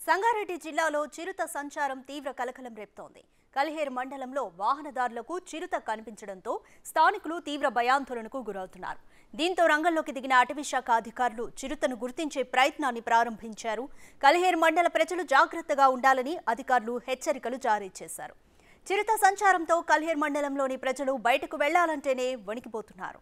సంగారెడ్డి జిల్లాలో చిరుత సంచారం తీవ్ర కలకలం రేపుతోంది కలిహేరు మండలంలో వాహనదారులకు చిరుత కనిపించడంతో స్థానికులు తీవ్ర భయాందోళనకు గురవుతున్నారు దీంతో రంగంలోకి దిగిన అటవీశాఖ అధికారులు చిరుతను గుర్తించే ప్రయత్నాన్ని ప్రారంభించారు కలిహేరు మండల ప్రజలు జాగ్రత్తగా ఉండాలని అధికారులు హెచ్చరికలు జారీ చేశారు చిరుత సంచారంతో కలిహేరు మండలంలోని ప్రజలు బయటకు వెళ్లాలంటేనే వణికిపోతున్నారు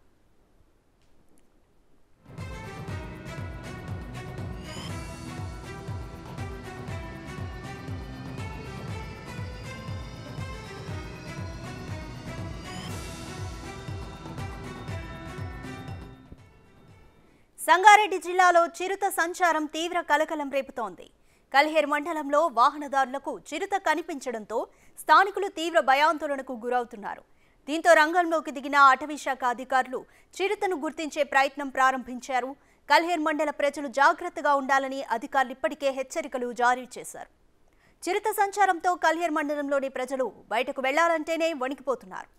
సంగారెడ్డి జిల్లాలో చిరుత సంచారం తీవ్ర కలకలం రేపుతోంది కల్హేర్ మండలంలో వాహనదారులకు చిరుత కనిపించడంతో స్థానికులు తీవ్ర భయాందోళనకు గురవుతున్నారు దీంతో రంగంలోకి దిగిన అటవీశాఖ అధికారులు చిరుతను గుర్తించే ప్రయత్నం ప్రారంభించారు కల్హేర్ మండల ప్రజలు జాగ్రత్తగా ఉండాలని అధికారులు ఇప్పటికే హెచ్చరికలు జారీ చేశారు చిరుత సంచారంతో కల్హేర్ మండలంలోని ప్రజలు బయటకు వెళ్లాలంటేనే వణికిపోతున్నారు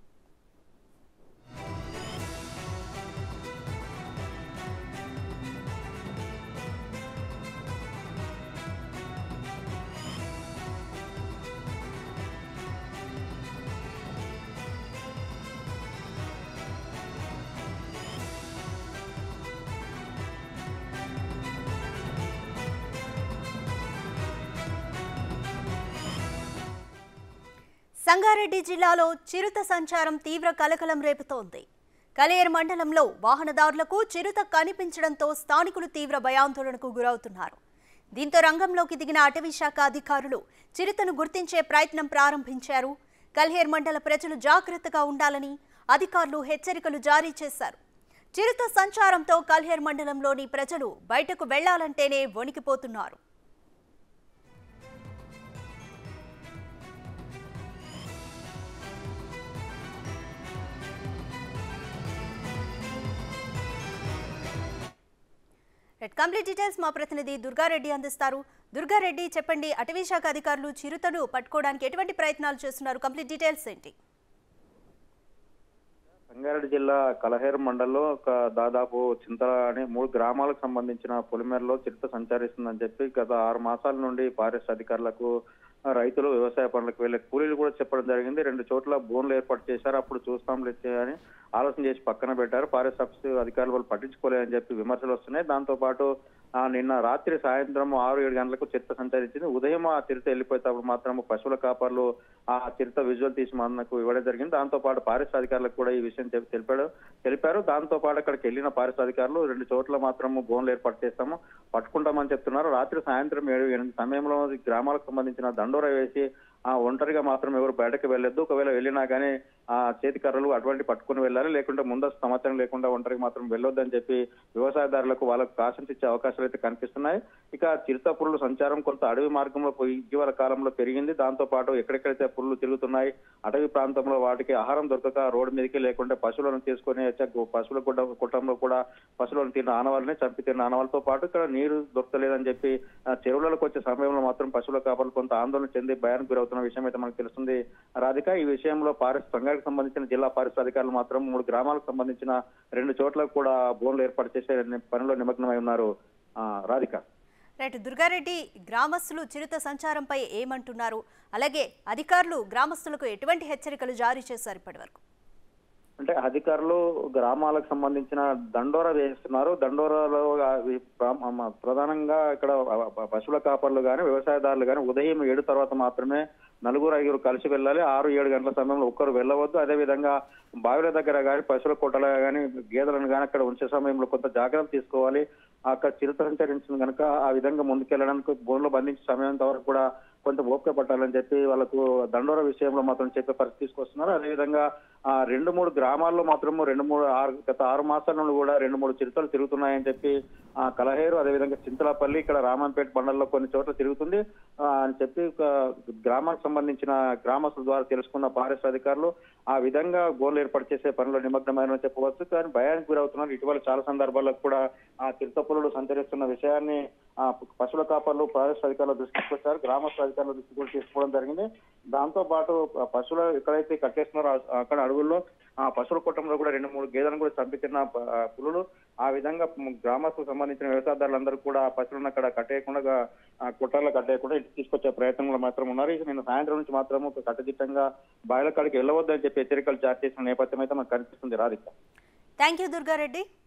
సంగారెడ్డి జిల్లాలో చిరుత సంచారం తీవ్ర కలకలం రేపుతోంది కలేరు మండలంలో వాహనదారులకు చిరుత కనిపించడంతో స్థానికులు తీవ్ర భయాందోళనకు గురవుతున్నారు దీంతో రంగంలోకి దిగిన అటవీశాఖ అధికారులు చిరుతను గుర్తించే ప్రయత్నం ప్రారంభించారు కల్హేర్ మండల ప్రజలు జాగ్రత్తగా ఉండాలని అధికారులు హెచ్చరికలు జారీ చేశారు చిరుత సంచారంతో కల్హేర్ మండలంలోని ప్రజలు బయటకు వెళ్లాలంటేనే వణికిపోతున్నారు రైట్ కంప్లీట్ డీటెయిల్స్ మా ప్రతినిధి దుర్గారెడ్డి అందిస్తారు దుర్గారెడ్డి చెప్పండి అటవీ శాఖ అధికారులు చిరుతను పట్టుకోవడానికి ఎటువంటి ప్రయత్నాలు చేస్తున్నారు కంప్లీట్ డీటెయిల్స్ ఏంటి సంగారెడ్డి జిల్లా కలహేరు మండలంలో ఒక దాదాపు చింతల అనే మూడు గ్రామాలకు సంబంధించిన పొలిమేరలో చిరుత సంచరిస్తుందని చెప్పి గత ఆరు మాసాల నుండి ఫారెస్ట్ అధికారులకు ఆ, రైతులు వ్యవసాయ పనులకు వెళ్లే కూలీలు కూడా చెప్పడం జరిగింది రెండు చోట్ల బోన్లు ఏర్పాటు చేశారు అప్పుడు చూస్తాం లేదు అని ఆలోచన చేసి పక్కన పెట్టారు ఫారెస్ట్ ఆఫీస్ అధికారులు వాళ్ళు పట్టించుకోలేదని చెప్పి విమర్శలు వస్తున్నాయి దాంతో పాటు ఆ, నిన్న రాత్రి సాయంత్రం ఆరు ఏడు గంటలకు చిరుత సంచరించింది ఉదయం ఆ చిరుత వెళ్ళిపోయేటప్పుడు మాత్రం పశువుల కాపర్లు ఆ చిరుత విజువల్ తీసి మనకు ఇవ్వడం జరిగింది దాంతో పాటు ఫారెస్ట్ అధికారులకు కూడా ఈ విషయం చెప్పి తెలిపాడు తెలిపారు దాంతో పాటు అక్కడికి వెళ్ళిన ఫారెస్ట్ అధికారులు రెండు చోట్ల మాత్రం బోన్లు ఏర్పాటు చేస్తాము పట్టుకుంటామని చెప్తున్నారు రాత్రి సాయంత్రం ఏడు ఎనిమిది సమయంలో ఈ గ్రామాలకు సంబంధించిన దండోర వేసి ఆ ఒంటరిగా మాత్రం ఎవరు బయటకు వెళ్ళొద్దు ఒకవేళ వెళ్ళినా కానీ ఆ చేతి కర్రలు అటువంటి పట్టుకుని వెళ్ళాలి లేకుంటే ముందస్తు సమాచారం లేకుండా ఒంటరికి మాత్రం వెళ్ళొద్దు అని చెప్పి వ్యవసాయదారులకు వాళ్ళకు కాషన్స్ ఇచ్చే అవకాశాలు అయితే కనిపిస్తున్నాయి ఇక చిరుత పురుల సంచారం కొంత అడవి మార్గంలో పోయి ఇటీవల కాలంలో పెరిగింది దాంతో పాటు ఎక్కడెక్కడైతే పురులు తిరుగుతున్నాయి అటవీ ప్రాంతంలో వాటికి ఆహారం దొరకక రోడ్డు మీదకి లేకుంటే పశువులను తీసుకొని వచ్చే గు- పశువుల గుడ్డ కుటుంబంలో కూడా పశువులను తిన్న ఆనవాళ్ళని చంపి తిన్న ఆనవాళ్ళతో పాటు ఇక్కడ నీరు దొరకలేదని చెప్పి ఆ, చెరువులకు వచ్చే సమయంలో మాత్రం పశువుల కాపర్లు కొంత ఆందోళన చెంది భయానికి గురవుతున్న విషయం అయితే మనకు తెలుస్తుంది రాధిక ఈ విషయంలో ఫారెస్ట్ సంఘానికి సంబంధించిన జిల్లా ఫారెస్ట్ అధికారులు మాత్రం మూడు గ్రామాలకు సంబంధించిన రెండు చోట్ల కూడా బోన్లు ఏర్పాటు చేసే పనిలో నిమగ్నమై ఉన్నారు ఆ, రాధిక రైట్ దుర్గారెడ్డి గ్రామస్తులు చిరుత సంచారంపై ఏమంటున్నారు అలాగే అధికారులు గ్రామస్తులకు ఎటువంటి హెచ్చరికలు జారీ చేశారు ఇప్పటివరకు అంటే అధికారులు గ్రామాలకు సంబంధించిన దండోర వేస్తున్నారు దండోరాలో అవి ప్రా- మ- ప్రధానంగా ఇక్కడ ప- పశువుల కాపర్లు కానీ వ్యవసాయదారులు కానీ ఉదయం ఏడు తర్వాత మాత్రమే నలుగురు ఐదుగురు కలిసి వెళ్ళాలి ఆరు ఏడు గంటల సమయంలో ఒక్కరు వెళ్ళవద్దు అదే విధంగా బావిల దగ్గర కానీ పశువుల కొట్టల కానీ గేదెలను కానీ అక్కడ ఉంచే సమయంలో కొంత జాగ్రత్త తీసుకోవాలి అక్కడ చిరుత సంచరించింది కనుక ఆ విధంగా ముందుకెళ్ళడానికి బోన్లో బంధించే సమయం వరకు కూడా కొంత ఓపిక పట్టాలని చెప్పి వాళ్ళకు దండోర విషయంలో మాత్రం చెప్పే పరిస్థితి తీసుకొస్తున్నారు అదేవిధంగా ఆ రెండు మూడు గ్రామాల్లో మాత్రం రెండు మూడు ఆరు గత ఆరు మాసాల నుండి కూడా రెండు మూడు చిరుతలు తిరుగుతున్నాయని చెప్పి ఆ కలహేరు అదేవిధంగా చింతలపల్లి ఇక్కడ రామంపేట మండలంలో కొన్ని చోట్ల తిరుగుతుంది ఆ, అని చెప్పి ఒక గ్రామానికి సంబంధించిన గ్రామస్తుల ద్వారా తెలుసుకున్న ఫారెస్ట్ అధికారులు ఆ విధంగా గోన్లు ఏర్పాటు చేసే పనిలో నిమగ్నమైన చెప్పవచ్చు కానీ భయానికి గురవుతున్నారు ఇటీవల చాలా సందర్భాల్లో కూడా ఆ చిరుత పులులు సంచరిస్తున్న విషయాన్ని ఆ పశువుల కాపర్లు ఫారెస్ట్ అధికారుల దృష్టికి తీసుకొచ్చారు గ్రామస్తుల అధికారుల దృష్టికి కూడా తీసుకోవడం జరిగింది దాంతో పాటు ఆ పశువులు ఎక్కడైతే కట్టేస్తున్నారో ఆ- అక్కడ అడవుల్లో ఆ పశువుల కుటుంబంలో కూడా రెండు మూడు గేదెలను కూడా చంపి తిన్న ప- ఆ పులులు ఆ విధంగా మ్, గ్రామస్తులకు సంబంధించిన వ్యవసాయదారులందరూ కూడా ఆ పశువులను అక్కడ కట్టేయకుండా ఆ, కుట్రలో కట్టేయకుండా ఇంటికి తీసుకొచ్చే ప్రయత్నంలో మాత్రం ఉన్నారు ఇక నిన్న సాయంత్రం నుంచి మాత్రం ఒక కట్టుదిట్టంగా బాయిల కాడికి వెళ్ళవద్దని చెప్పి హెచ్చరికలు జారీ చేసిన నేపథ్యం అయితే మనకు కనిపిస్తుంది రాధిక థ్యాంక్ యూ దుర్గారెడ్డి